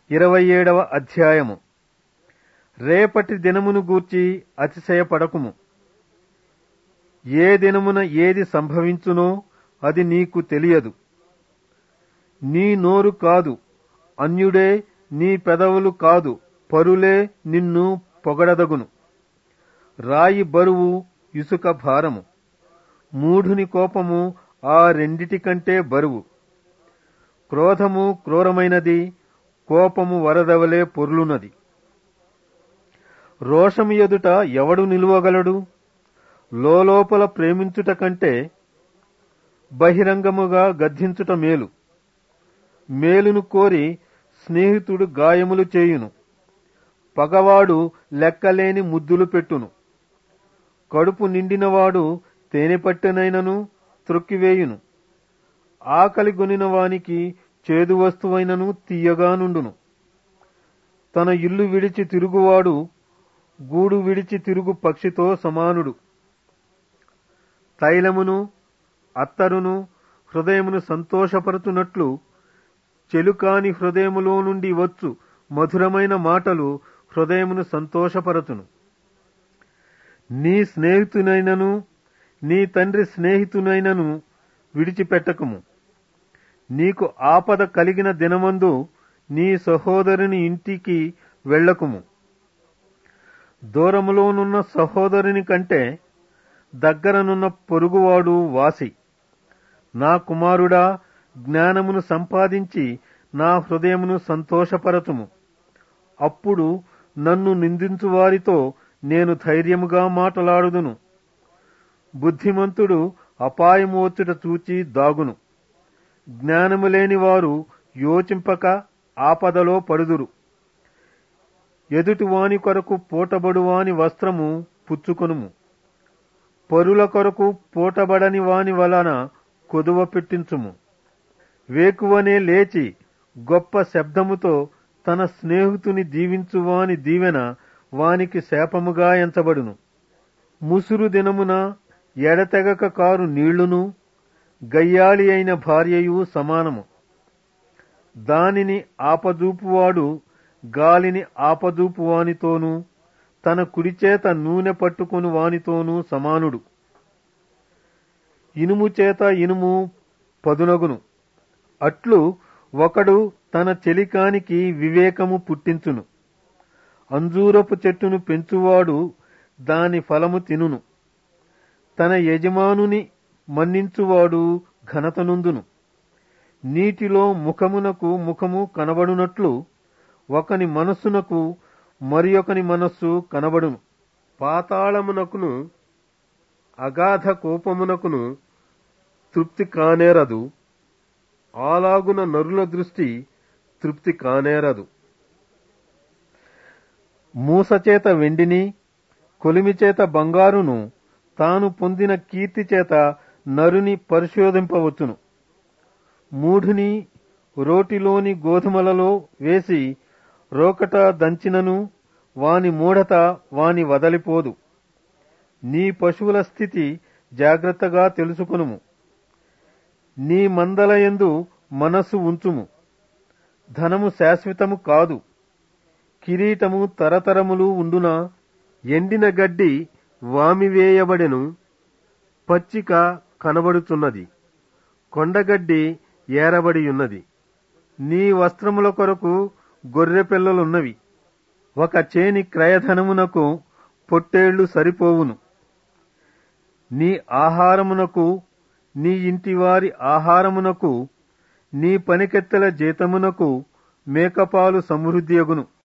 ఇరవై ఏడవ అధ్యాయము రేపటి దినమును గూర్చి అతిశయపడకుము ఏ దినమున ఏది సంభవించునో అది నీకు తెలియదు నీ నోరు కాదు అన్యుడే నీ పెదవులు కాదు పరులే నిన్ను పొగడదగును రాయి బరువు ఇసుక భారము మూఢుని కోపము ఆ రెండిటి కంటే బరువు క్రోధము క్రూరమైనది కోపము వరదవలే పొర్లునది రోషము ఎదుట ఎవడు నిలువగలడు లోలోపల ప్రేమించుట కంటే బహిరంగముగా గద్దించుట మేలు మేలును కోరి స్నేహితుడు గాయములు చేయును పగవాడు లెక్కలేని ముద్దులు పెట్టును కడుపు నిండినవాడు తేనెపట్టెనైనను త్రొక్కివేయును ఆకలి గొనిన వానికి చేదు వస్తువైనను తీయగా నుండును తన ఇల్లు విడిచి తిరుగువాడు గూడు విడిచి తిరుగు పక్షితో సమానుడు తైలమును అత్తరును హృదయమును సంతోషపరుచున్నట్లు చెలుకాని హృదయములో నుండి వచ్చు మధురమైన మాటలు హృదయమును సంతోషపరచును నీ స్నేహితునైనను నీ తండ్రి స్నేహితునైనను విడిచిపెట్టకము నీకు ఆపద కలిగిన దినమందు నీ సహోదరుని ఇంటికి వెళ్ళకుము దూరములోనున్న సహోదరుని కంటే దగ్గరనున్న పొరుగువాడు వాసి నా కుమారుడా జ్ఞానమును సంపాదించి నా హృదయమును సంతోషపరచుము అప్పుడు నన్ను నిందించు వారితో నేను ధైర్యముగా మాటలాడుదును బుద్ధిమంతుడు అపాయము వచ్చుట చూచి దాగును జ్ఞానము లేని వారు యోచింపక ఆపదలో పడుదురు ఎదుటివాని కొరకు పూటబడువాని వస్త్రము పుచ్చుకొనుము పరుల కొరకు పూటబడని వాని వలన కొదువ పెట్టించుము వేకువనే లేచి గొప్ప శబ్దముతో తన స్నేహితుని దీవించువాని దీవెన వానికి శాపముగా ఎంచబడును ముసురు దినమున ఎడతెగక కారు నీళ్లును గయ్యాళి అయిన భార్యయు సమానము దానిని ఆపదూపువాడు గాలిని ఆపదూపువానితోనూ తన కుడిచేత నూనె పట్టుకుని వానితోనూ సమానుడు ఇనుము చేత ఇనుము పదునగును అట్లు ఒకడు తన చెలికానికి వివేకము పుట్టించును అంజూరపు చెట్టును పెంచువాడు దాని ఫలము తినును తన యజమానుని మన్నించువాడు ఘనతనుందును నీటిలో ముఖమునకు ముఖము కనబడునట్లు ఒకని మనస్సునకు మరి ఒకని మనస్సు కనబడును పాతాళమునకును అగాధ కోపమునకును తృప్తి కానేరదు ఆలాగున నరుల దృష్టి తృప్తి కానేరదు మూసచేత వెండిని కొలిమిచేత బంగారును తాను పొందిన కీర్తి చేత నరుని పరిశోధింపవచ్చును మూఢుని రోటిలోని గోధుమలలో వేసి రోకట దంచినను వాని మూఢత వాని వదలిపోదు నీ పశువుల స్థితి జాగ్రత్తగా తెలుసుకొనుము నీ మందలయందు మనస్సు ఉంచుము ధనము శాశ్వతము కాదు కిరీటము తరతరములు ఉండునా ఎండిన గడ్డి వామివేయబడెను పచ్చిక కనబడుచున్నది కొండగడ్డి ఏరబడియున్నది నీ వస్త్రముల కొరకు గొర్రె పిల్లలున్నవి ఒక చేని క్రయధనమునకు పొట్టేళ్లు సరిపోవును నీ ఆహారమునకు నీ ఇంటివారి ఆహారమునకు నీ పనికెత్తెల జీతమునకు మేకపాలు సమృద్ధియగును